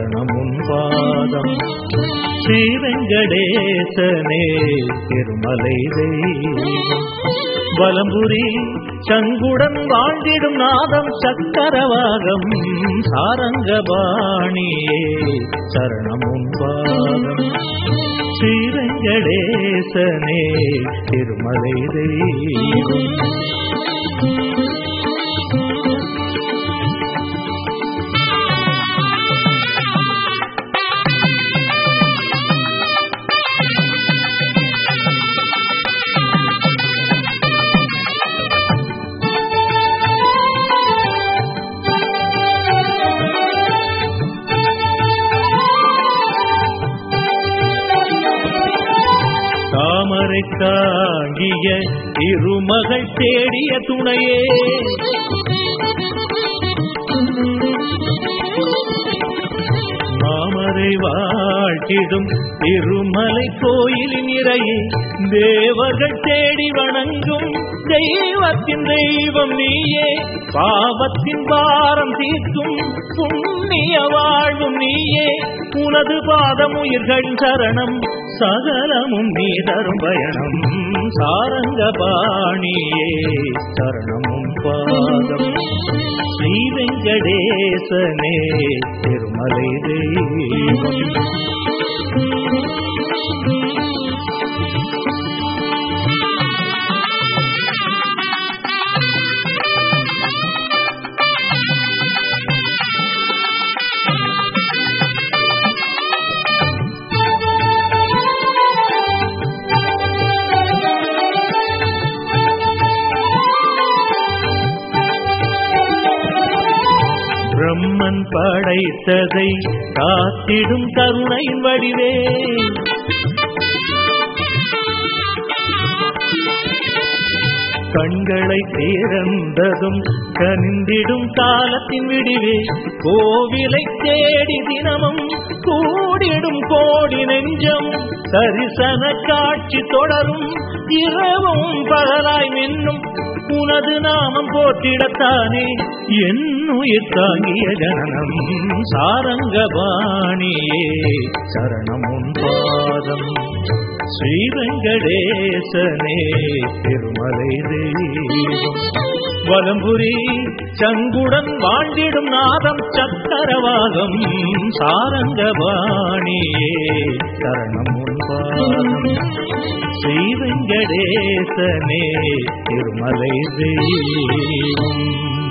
சரணம் உன் பாதம் ஸ்ரீ வெங்கடேசனே திருமலை தெய்வம் வலம்புரி சங்குடன் வாழ்ந்திடும் நாதம் சக்கரவாகம் சாரங்கபாணியே சரணம் உன் பாதம் ஸ்ரீ வெங்கடேசனே திருமலை தெய்வம் தாமரை தாங்கிய இருமகள் தேடிய துணையே மாமரை வாழ்த்திடும் திருமலை கோயிலின் இறையே தேவர்கள் தேடி வணங்கும் தெய்வத்தின் தெய்வம் நீயே பாவத்தின் பாரம் தீர்க்கும் புண்ணிய வாழ்வும் நீயே உனது பாதம் உயிர்கள் சரணம் சகலமும் நீ தரும் பயணம் சாரங்க பாணியே சரணமும் பாதம் ஸ்ரீ வெங்கடேசனே திருமலை தெய்வம் பிரம்மன் படைத்ததை காத்திடும் கருணையின் வடிவே கண்களை திறந்ததும் கனிந்திடும் காலத்தின் விடிவே கோவிலை தேடி தினமும் கூடிடும் கோடி நெஞ்சம் தரிசன காட்சி தொடரும் இரவும் பகலாய் மின்னும் உனது நாமம் போற்றிடத்தானே என்னுயிர் தாங்கிய ஜனனம் சாரங்கபாணியே சரணம் உன் பாதம் ஸ்ரீ வெங்கடேசனே திருமலை தெய்வம் வலம்புரி சங்குடன் வாழ்ந்திடும் நாதம் சக்கரவாகம் சாரங்கபாணியே சரணம் உன் பாதம் ஸ்ரீ வெங்கடேசனே திருமலை தெய்வம்